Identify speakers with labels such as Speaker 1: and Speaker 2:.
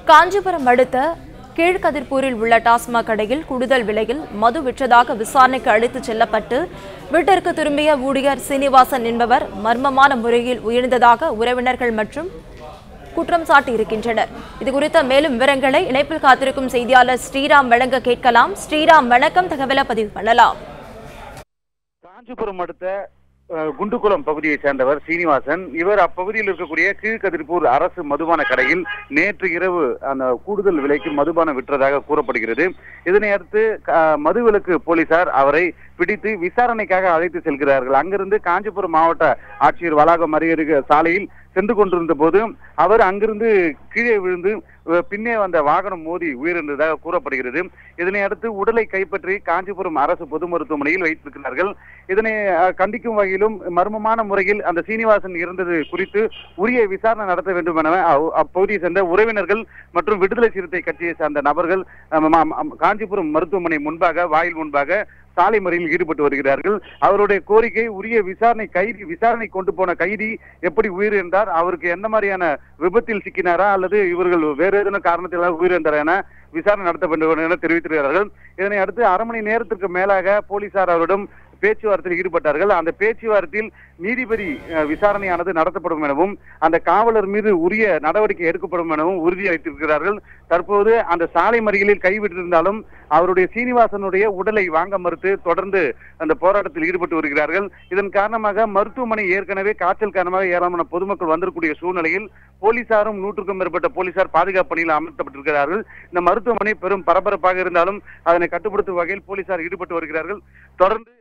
Speaker 1: காஞ்சிபுரம் அடுத்த கீழ்கதிர்பூரில் உள்ள டாஸ்மாக் கடையில் கூடுதல் விலையில் மது விற்றதாக விசாரணைக்கு அழைத்துச் செல்லப்பட்டு வீட்டிற்கு திரும்பிய ஊழியர் சீனிவாசன் என்பவர் மர்மமான முறையில் உயிர்ந்ததாக உறவினர்கள் மற்றும் குற்றம் சாட்டியிருக்கின்றனர் இது குறித்த மேலும் விவரங்களை இணைப்பில் காத்திருக்கும் செய்தியாளர் ஸ்ரீராம் வழங்க கேட்கலாம் ஸ்ரீராம் வணக்கம் தகவலை பதிவு பண்ணலாம்
Speaker 2: காஞ்சிபுரம் அடுத்த அஹ், குண்டுகுளம் பகுதியைச் சேர்ந்தவர் சீனிவாசன் இவர் அப்பகுதியில் இருக்கக்கூடிய கீழ்கதிர்பூர் அரசு மதுபான கடையில் நேற்று இரவு அந்த கூடுதல் விலைக்கு மதுபானம் விற்றதாக கூறப்படுகிறது இதனை அடுத்து அஹ், மதுவிலக்கு போலீசார் அவரை பிடித்து விசாரணைக்காக அழைத்து செல்கிறார்கள் அங்கிருந்து காஞ்சிபுரம் மாவட்ட ஆட்சியர் வளாகம் அருகே சாலையில் சென்று கொண்டிருந்த போது அவர் அங்கிருந்து கீழே விழுந்து அஹ், பின்னே வந்த வாகனம் மோதி உயிரிழந்ததாக கூறப்படுகிறது இதனை அடுத்து உடலை கைப்பற்றி காஞ்சிபுரம் அரசு பொது மருத்துவமனையில் வைத்திருக்கிறார்கள் இதனை அஹ், கண்டிக்கும் வகையிலும் மர்மமான முறையில் அந்த சீனிவாசன் இறந்தது குறித்து உரிய விசாரணை நடத்த வேண்டும் என அவ்- அப்பகுதியை சேர்ந்த உறவினர்கள் மற்றும் விடுதலை சிறுத்தை கட்சியை சார்ந்த நபர்கள் அஹ், ம- ம- காஞ்சிபுரம் மருத்துவமனை முன்பாக வாயில் முன்பாக சாலை மறியலில் ஈடுபட்டு வருகிறார்கள் அவருடைய கோரிக்கை உரிய விசாரணை கைதி விசாரணை கொண்டு போன கைதி எப்படி உயிரிழந்தார் அவருக்கு எந்த மாதிரியான விபத்தில் சிக்கினாரா அல்லது இவர்கள் வேறு ஏதேனும் காரணத்தினால் உயிரிழந்தாரா என விசாரணை நடத்த வேண்டும் என தெரிவித்திருக்கிறார்கள் இதனை அடுத்து அரை மணி நேரத்திற்கு மேலாக போலீசார் அவரிடம் பேச்சுவார்த்தையில் ஈடுபட்டார்கள் அந்த பேச்சுவார்த்தையில் நீதிபதி அஹ், விசாரணையானது நடத்தப்படும் எனவும் அந்த காவலர் மீது உரிய நடவடிக்கை எடுக்கப்படும் எனவும் உறுதியளித்திருக்கிறார்கள் தற்போது அந்த சாலை மறியலில் கைவிட்டிருந்தாலும் அவருடைய சீனிவாசனுடைய உடலை வாங்க மறுத்து தொடர்ந்து அந்த போராட்டத்தில் ஈடுபட்டு வருகிறார்கள் இதன் காரணமாக மருத்துவமனை ஏற்கனவே காய்ச்சல் காரணமாக ஏராளமான பொதுமக்கள் வந்திருக்கக்கூடிய சூழ்நிலையில் போலீசாரும் நூற்றுக்கும் மேற்பட்ட போலீசார் பாதுகாப்பு பணியில் அமர்த்தப்பட்டிருக்கிறார்கள் இந்த மருத்துவமனை பெரும் பரபரப்பாக இருந்தாலும் அதனை கட்டுப்படுத்தும் வகையில் போலீசார் ஈடுபட்டு வருகிறார்கள் தொடர்ந்து